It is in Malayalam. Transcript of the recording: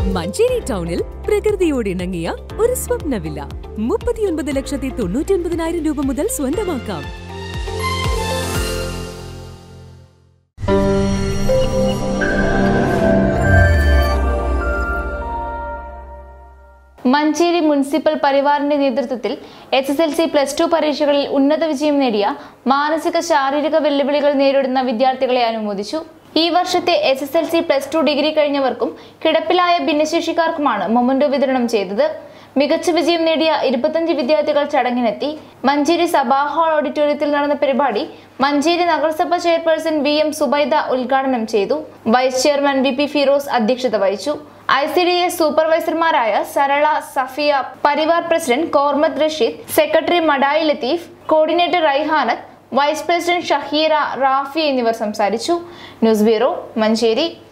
മഞ്ചേരി ടൗണിൽ പ്രകൃതിയോട് ഇണങ്ങിയ ഒരു സ്വപ്ന വില്ല മുപ്പത്തിയൊൻപത് ലക്ഷത്തി തൊണ്ണൂറ്റി ഒൻപതിനായിരം രൂപ മുതൽ സ്വന്തമാക്കാം മഞ്ചേരി മുനിസിപ്പൽ പരിവാറിന്റെ നേതൃത്വത്തിൽ S S L C plus two പരീക്ഷകളിൽ ഉന്നത വിജയം നേടിയ മാനസിക ശാരീരിക വെല്ലുവിളികൾ നേരിടുന്ന വിദ്യാർത്ഥികളെ അനുമോദിച്ചു ഈ വർഷത്തെ S S L C plus two degree കഴിഞ്ഞവർക്കും കിടപ്പിലായ ഭിന്നശേഷിക്കാർക്കുമാണ് മൊമന്റോ വിതരണം ചെയ്തത് മികച്ച വിജയം നേടിയ ഇരുപത്തഞ്ച് വിദ്യാർത്ഥികൾ ചടങ്ങിനെത്തി മഞ്ചേരി സഭാ ഹാൾ ഓഡിറ്റോറിയത്തിൽ നടന്ന പരിപാടി മഞ്ചേരി നഗരസഭ ചെയർപേഴ്സൺ വി എം സുബൈദ ഉദ്ഘാടനം ചെയ്തു vice chairman V P Firoz അധ്യക്ഷത വഹിച്ചു ഐ സി ഡി എസ് സൂപ്പർവൈസർമാരായ Sarala Safiya Parivar president Kormath Rasheed secretary Madayi Latheef coordinator Raihanath vice president Shaheera Rafi എന്നിവർ സംസാരിച്ചു ന്യൂസ് ബ്യൂറോ മഞ്ചേരി